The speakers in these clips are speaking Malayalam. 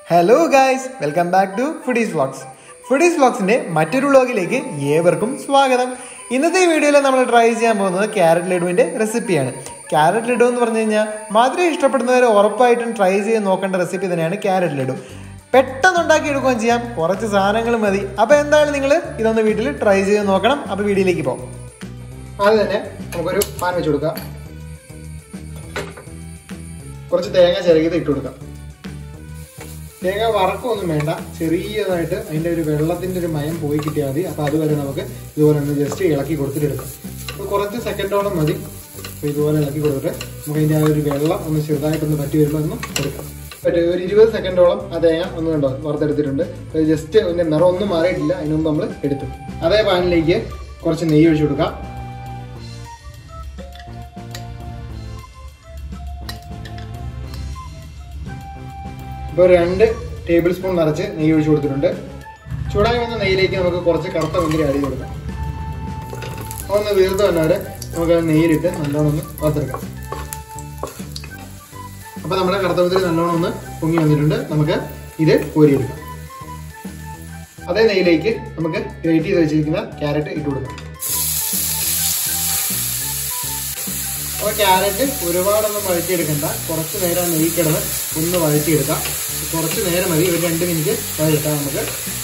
Hello guys welcome back to Foodies Vlogs Foodies വ്ളോഗ്സിന്റെ മറ്റൊരു വ്ളോഗിലേക്ക് ഏവർക്കും സ്വാഗതം ഇന്നത്തെ വീഡിയോയിൽ നമ്മൾ ട്രൈ ചെയ്യാൻ പോകുന്നത് ക്യാരറ്റ് ലഡുവിന്റെ റെസിപ്പിയാണ് ക്യാരറ്റ് ലഡു എന്ന് പറഞ്ഞു കഴിഞ്ഞാൽ മധുരം ഇഷ്ടപ്പെടുന്നവർ ഉറപ്പായിട്ടും ട്രൈ ചെയ്ത് നോക്കേണ്ട റെസിപ്പി തന്നെയാണ് ക്യാരറ്റ് ലഡു പെട്ടെന്ന് ഉണ്ടാക്കി എടുക്കുകയും ചെയ്യാം കുറച്ച് സാധനങ്ങൾ മതി അപ്പോൾ എന്തായാലും നിങ്ങൾ ഇതൊന്ന് വീട്ടിൽ ട്രൈ ചെയ്ത് നോക്കണം അപ്പോൾ വീഡിയോയിലേക്ക് പോകാം ആദ്യം തന്നെ നമുക്കൊരു പാൻ വെച്ച് കൊടുക്കാം കുറച്ച് തേങ്ങ ചിരകിയത് ഇട്ട് കൊടുക്കാം തേങ്ങ വറക്കൊന്നും വേണ്ട ചെറിയതായിട്ട് അതിന്റെ ഒരു വെള്ളത്തിന്റെ ഒരു മയം പോയി കിട്ടിയാൽ മതി അപ്പൊ അതുവരെ നമുക്ക് ഇതുപോലെ ഒന്ന് ജസ്റ്റ് ഇളക്കി കൊടുത്തിട്ട് എടുക്കാം അപ്പൊ കുറച്ച് സെക്കൻഡോളം മതി അപ്പൊ ഇതുപോലെ ഇളക്കി കൊടുത്തിട്ട് നമുക്ക് അതിന്റെ ആ ഒരു വെള്ളം ഒന്ന് ചെറുതായിട്ടൊന്ന് പറ്റി വരുമ്പോൾ ഒന്ന് എടുക്കാം പറ്റും ഒരു ഇരുപത് സെക്കൻഡോളം ആ തേങ്ങ ഒന്ന് കണ്ടോ വറുത്തെടുത്തിട്ടുണ്ട് ജസ്റ്റ് അതിന്റെ നിറം ഒന്നും മാറിയിട്ടില്ല അതിന് മുമ്പ് നമ്മൾ എടുത്തു അതേ പാനിലേക്ക് കുറച്ച് നെയ്യ് ഒഴിച്ചു കൊടുക്കാം ഇപ്പോൾ രണ്ട് ടേബിൾ സ്പൂൺ നിറച്ച് നെയ്യ് ഒഴിച്ചു കൊടുത്തിട്ടുണ്ട് ചൂടായി വന്ന നെയ്യിലേക്ക് നമുക്ക് കുറച്ച് കറുത്ത മുന്തിരി ആഡ് ചെയ്ത് കൊടുക്കാം ഒന്ന് വീർത്ത് വന്നവരെ നമുക്ക് ആ നെയ്യിലിട്ട് നല്ലോണം ഒന്ന് വറുത്തെടുക്കാം അപ്പൊ നമ്മുടെ കറുത്ത മുന്തിരി നല്ലോണം ഒന്ന് പൊങ്ങി വന്നിട്ടുണ്ട് നമുക്ക് ഇത് കോരിയെടുക്കാം അതേ നെയ്യിലേക്ക് നമുക്ക് ഗ്രേറ്റ് ചെയ്ത് വെച്ചിരിക്കുന്ന ക്യാരറ്റ് ഇട്ട് കൊടുക്കാം അപ്പോൾ ക്യാരറ്റ് ഒരുപാടൊന്നും വഴറ്റിയെടുക്കണ്ട കുറച്ച് നേരം നെയ്യ് കിടന്ന് ഒന്ന് വഴറ്റിയെടുക്കാം കുറച്ച് നേരം മതി ഒരു രണ്ട് മിനിറ്റ് വഴറ്റാം നമുക്ക്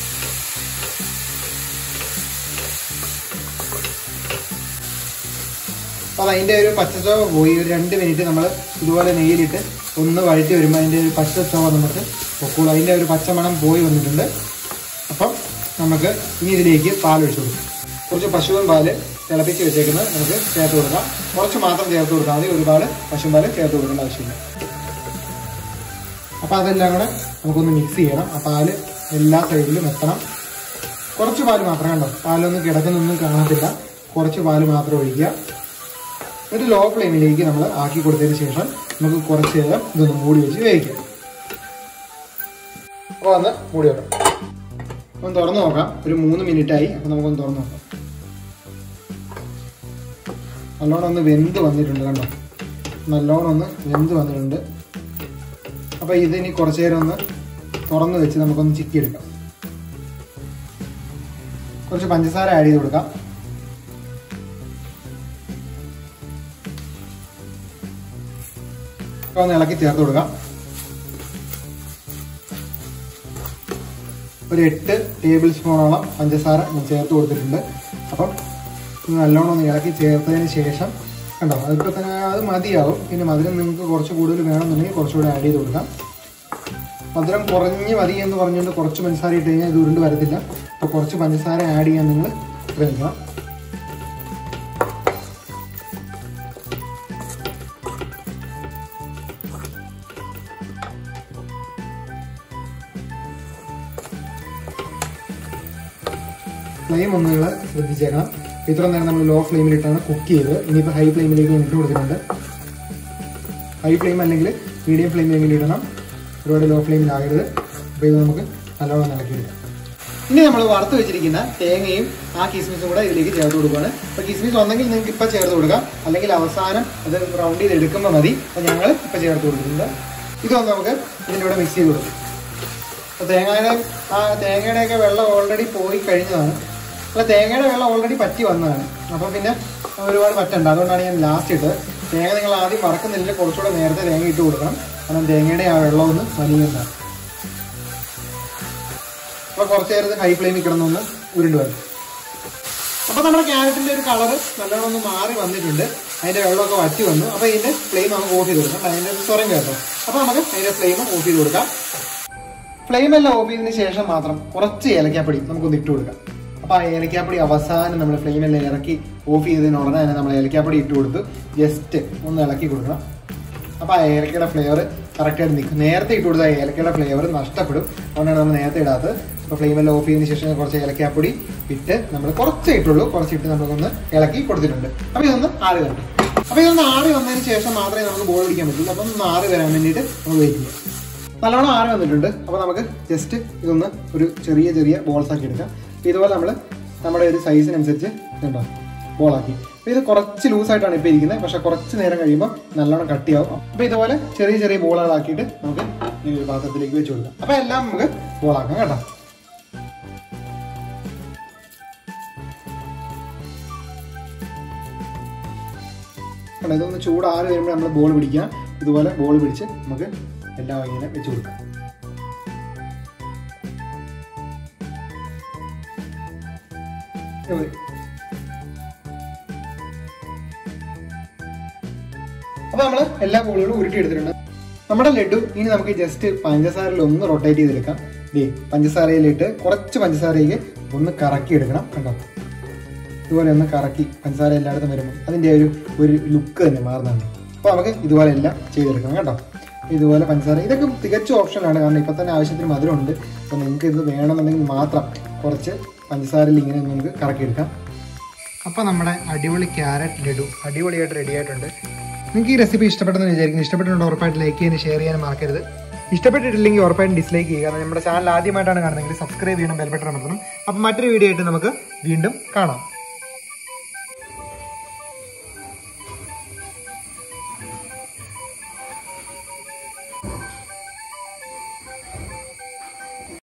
അപ്പോൾ അതിൻ്റെ ഒരു പച്ചച്ചോവ പോയി ഒരു രണ്ട് മിനിറ്റ് നമ്മൾ ഇതുപോലെ നെയ്യിലിട്ട് ഒന്ന് വഴറ്റി വരുമ്പോൾ അതിൻ്റെ ഒരു പച്ചച്ചോവ നമുക്ക് പൊക്കോളൂ അതിൻ്റെ ഒരു പച്ചമണം പോയി വന്നിട്ടുണ്ട് അപ്പം നമുക്ക് ഇനി ഇതിലേക്ക് പാൽ ഒഴിച്ചു കൊടുക്കും കുറച്ച് പശുവിൻ പാല് തിളപ്പിച്ച് വെച്ചേക്കുന്നത് നമുക്ക് ചേർത്ത് കൊടുക്കാം കുറച്ച് മാത്രം ചേർത്ത് കൊടുത്താൽ മതി ഒരുപാട് പശുവിൻ പാല് ചേർത്ത് കൊടുക്കേണ്ട ആവശ്യമില്ല അപ്പോൾ അതെല്ലാം കൂടെ നമുക്കൊന്ന് മിക്സ് ചെയ്യണം ആ പാല് എല്ലാ സൈഡിലും എത്തണം കുറച്ച് പാല് മാത്രം കണ്ടോ പാലൊന്നും കിടക്കുന്നൊന്നും കാണത്തില്ല കുറച്ച് പാല് മാത്രം ഒഴിക്കുക ഒരു ലോ ഫ്ലെയിമിലേക്ക് നമ്മൾ ആക്കി കൊടുത്തതിന് ശേഷം നമുക്ക് കുറച്ച് നേരം ഇതൊന്ന് മൂടി വെച്ച് വേവിക്കാം അപ്പോൾ ഒന്ന് മൂടി വെക്കാം ഒന്ന് തുറന്നു നോക്കാം ഒരു മൂന്ന് മിനിറ്റ് ആയി അപ്പോൾ നമുക്കൊന്ന് തുറന്നു നോക്കാം നല്ലോണം ഒന്ന് വെന്ത് വന്നിട്ടുണ്ട് കണ്ടോ നല്ലോണം ഒന്ന് വെന്ത് വന്നിട്ടുണ്ട് അപ്പോൾ ഇതിനി കുറച്ച് നേരം ഒന്ന് തുറന്ന് വെച്ച് നമുക്കൊന്ന് ചിക്കി എടുക്കാം കുറച്ച് പഞ്ചസാര ആഡ് ചെയ്ത് കൊടുക്കാം ഒന്ന് ഇളക്കി ചേർത്ത് കൊടുക്കാം ഒരു എട്ട് ടേബിൾ സ്പൂണോളം പഞ്ചസാര ഞാൻ ചേർത്ത് കൊടുത്തിട്ടുണ്ട് അപ്പം ഇത് നല്ലോണം ഒന്ന് ഇളക്കി ചേർത്തതിന് ശേഷം കണ്ടോ അതിപ്പോൾ തന്നെ അത് മതിയാവും പിന്നെ മധുരം നിങ്ങൾക്ക് കുറച്ച് കൂടുതൽ വേണമെന്നുണ്ടെങ്കിൽ കുറച്ചുകൂടെ ആഡ് ചെയ്ത് കൊടുക്കാം മധുരം കുറഞ്ഞ് മതി എന്ന് പറഞ്ഞുകൊണ്ട് കുറച്ച് പഞ്ചസാര ഇട്ട് കഴിഞ്ഞാൽ ഇത് ഉരുണ്ട് വരത്തില്ല അപ്പോൾ കുറച്ച് പഞ്ചസാര ആഡ് ചെയ്യാൻ നിങ്ങൾ ശ്രമിക്കണം ഫ്ലെയിം ഒന്ന് നിങ്ങൾ ശ്രദ്ധിച്ചേക്കണം ഇത്ര നേരം നമ്മൾ ലോ ഫ്ലെയിമിലിട്ടാണ് കുക്ക് ചെയ്തത് ഇനിയിപ്പോൾ ഹൈ ഫ്ലെയിമിലേക്ക് ഇട്ട് കൊടുത്തിട്ടുണ്ട് ഹൈ ഫ്ലെയിം അല്ലെങ്കിൽ മീഡിയം ഫ്ലെയിമിലെങ്കിലും ഇടണം ഒരുപാട് ലോ ഫ്ലെയിമിലാകരുത് അപ്പോൾ ഇത് നമുക്ക് നല്ലോണം ഇളക്കിയെടുക്കാം ഇനി നമ്മൾ വറുത്ത് വെച്ചിരിക്കുന്ന തേങ്ങയും ആ കിസ്മിസും കൂടെ ഇതിലേക്ക് ചേർത്ത് കൊടുക്കുകയാണ് അപ്പോൾ കിസ്മിസ് ഒന്നെങ്കിൽ നിങ്ങൾക്ക് ഇപ്പോൾ ചേർത്ത് കൊടുക്കാം അല്ലെങ്കിൽ അവസാനം അത് റൗണ്ട് ചെയ്ത് എടുക്കുമ്പോൾ മതി അപ്പോൾ ഞങ്ങൾ ഇപ്പോൾ ചേർത്ത് കൊടുക്കുന്നുണ്ട് ഇതൊന്ന് നമുക്ക് ഇതിൻ്റെ കൂടെ മിക്സ് ചെയ്ത് കൊടുക്കും അപ്പോൾ തേങ്ങയുടെ ആ തേങ്ങയുടെയൊക്കെ വെള്ളം ഓൾറെഡി പോയി കഴിഞ്ഞതാണ് അല്ല തേങ്ങയുടെ വെള്ളം ഓൾറെഡി പറ്റി വന്നതാണ് അപ്പോൾ പിന്നെ ഒരുപാട് പറ്റണ്ട അതുകൊണ്ടാണ് ഞാൻ ലാസ്റ്റ് ഇട്ടത് തേങ്ങ നിങ്ങൾ ആദ്യം വറക്കുന്നില്ലെങ്കിൽ കുറച്ചുകൂടെ നേരത്തെ തേങ്ങ ഇട്ട് കൊടുക്കണം കാരണം തേങ്ങയുടെ ആ വെള്ളം ഒന്ന് വലിയുന്നതാണ് അപ്പോൾ കുറച്ച് നേരത്തെ ഹൈ ഫ്ലെയിമിൽ കിടന്നൊന്ന് ഉരുണ്ട് വരും അപ്പോൾ നമ്മുടെ ക്യാരറ്റിൻ്റെ ഒരു കളറ് നല്ലോണം ഒന്ന് മാറി വന്നിട്ടുണ്ട് അതിൻ്റെ വെള്ളമൊക്കെ വറ്റി വന്നു അപ്പോൾ ഇതിൻ്റെ ഫ്ലെയിം നമുക്ക് ഓഫ് ചെയ്ത് കൊടുക്കാം അതിൻ്റെ സ്വരം കേട്ടോ അപ്പോൾ നമുക്ക് അതിൻ്റെ ഫ്ലെയിം ഓഫ് ചെയ്ത് കൊടുക്കാം ഫ്ലെയിം എല്ലാം ഓഫ് ചെയ്തതിന് ശേഷം മാത്രം കുറച്ച് ഏലക്കാപ്പൊടി നമുക്കൊന്ന് ഇട്ട് കൊടുക്കാം അപ്പോൾ ആ ഏലക്കാപ്പൊടി അവസാനം നമ്മൾ ഫ്ലെയിം എല്ലാം ഇറക്കി ഓഫ് ചെയ്തതിന് ഉടനെ തന്നെ നമ്മൾ ഏലക്കാപ്പൊടി ഇട്ട് കൊടുത്ത് ജസ്റ്റ് ഒന്ന് ഇളക്കി കൊടുക്കണം അപ്പോൾ ആ ഏലക്കയുടെ ഫ്ലേവർ കറക്റ്റായിട്ട് നിൽക്കും നേരത്തെ ഇട്ട് കൊടുത്ത ഏലക്കയുടെ ഫ്ലേവർ നഷ്ടപ്പെടും അതുകൊണ്ടാണ് നമ്മൾ നേരത്തെ ഇടാത്തത് അപ്പോൾ ഫ്ലെയിം എല്ലാം ഓഫ് ചെയ്തതിന് ശേഷം കുറച്ച് ഏലക്കാപ്പൊടി ഇട്ട് നമ്മൾ കുറച്ചേ ഇട്ടുള്ളൂ കുറച്ചിട്ട് നമ്മളൊന്ന് ഇളക്കി കൊടുത്തിട്ടുണ്ട് അപ്പോൾ ഇതൊന്ന് ആറി വരട്ടെ അപ്പോൾ ഇതൊന്ന് ആറി വന്നതിന് ശേഷം മാത്രമേ നമുക്ക് ബോൾ പിടിക്കാൻ പറ്റുള്ളൂ അപ്പം ഒന്ന് ആറി വരാൻ വേണ്ടിയിട്ട് നമ്മൾ വെയിറ്റ് ചെയ്യാം നല്ലോണം ആറി വന്നിട്ടുണ്ട് അപ്പോൾ നമുക്ക് ജസ്റ്റ് ഇതൊന്ന് ഒരു ചെറിയ ചെറിയ ബോൾസ് ആക്കി എടുക്കാം അപ്പോൾ ഇതുപോലെ നമ്മൾ നമ്മുടെ ഒരു സൈസിനനുസരിച്ച് ഇതുണ്ടോ ബോളാക്കി അപ്പോൾ ഇത് കുറച്ച് ലൂസായിട്ടാണ് ഇപ്പോൾ ഇരിക്കുന്നത് പക്ഷേ കുറച്ച് നേരം കഴിയുമ്പോൾ നല്ലോണം കട്ടിയാവും അപ്പോൾ ഇതുപോലെ ചെറിയ ചെറിയ ബോളുകളാക്കിയിട്ട് നമുക്ക് ഈ ഒരു പാത്രത്തിലേക്ക് വെച്ച് കൊടുക്കാം അപ്പൊ എല്ലാം നമുക്ക് ബോളാക്കാം കേട്ടോ കണ്ടോ, ഇതൊന്ന് ചൂടാറി വരുമ്പോൾ നമ്മൾ ബോൾ പിടിക്കാം ഇതുപോലെ ബോൾ പിടിച്ച് നമുക്ക് എല്ലാം ഇങ്ങനെ വെച്ച് കൊടുക്കാം ഇത് മതി. അപ്പൊ നമ്മള് എല്ലാ ബോളുകളും ഉരുട്ടി എടുത്തിട്ടുണ്ട് നമ്മുടെ ലഡു ഇനി നമുക്ക് ജസ്റ്റ് പഞ്ചസാരയിൽ ഒന്ന് റൊട്ടേറ്റ് ചെയ്തെടുക്കാം ദേ പഞ്ചസാരയിലിട്ട് കുറച്ച് പഞ്ചസാരയ്ക്ക് ഒന്ന് കറക്കി എടുക്കണം കണ്ടോ ഇതുപോലെ ഒന്ന് കറക്കി പഞ്ചസാര എല്ലായിടത്തും വരുമ്പോൾ അതിൻ്റെ ഒരു ഒരു ലുക്ക് തന്നെ മാറുന്നുണ്ട് അപ്പോൾ നമുക്ക് ഇതുപോലെ എല്ലാം ചെയ്തെടുക്കണം കേട്ടോ ഇതുപോലെ പഞ്ചസാര ഇതൊക്കെ തികച്ചും ഓപ്ഷനാണ് കാരണം ഇപ്പം തന്നെ ആവശ്യത്തിന് മധുരമുണ്ട് അപ്പോൾ നിങ്ങൾക്ക് ഇത് വേണമെന്നുണ്ടെങ്കിൽ മാത്രം കുറച്ച് പഞ്ചസാരയിൽ ഇങ്ങനെ നമുക്ക് കറക്കിയെടുക്കാം അപ്പോൾ നമ്മുടെ അടിപൊളി ക്യാരറ്റ് ലഡു അടിപൊളിയായിട്ട് റെഡി ആയിട്ടുണ്ട് നിങ്ങൾക്ക് ഈ റെസിപ്പി ഇഷ്ടപ്പെട്ടെന്ന് വിചാരിക്കുന്നു ഇഷ്ടപ്പെട്ടിട്ടുണ്ട് ഉറപ്പായിട്ട് ലൈക്ക് ചെയ്യാനും ഷെയർ ചെയ്യാനും മറക്കരുത് ഇഷ്ടപ്പെട്ടിട്ടില്ലെങ്കിൽ ഉറപ്പായിട്ടും ഡിസ്ലൈക്ക് ചെയ്യുക കാരണം നമ്മുടെ ചാനൽ ആദ്യമായിട്ടാണ് കാണുന്നതെങ്കിൽ സബ്സ്ക്രൈബ് ചെയ്യണം ബെൽബട്ടൺ അമർത്തണം അപ്പോൾ മറ്റൊരു വീഡിയോ ആയിട്ട് നമുക്ക് വീണ്ടും കാണാം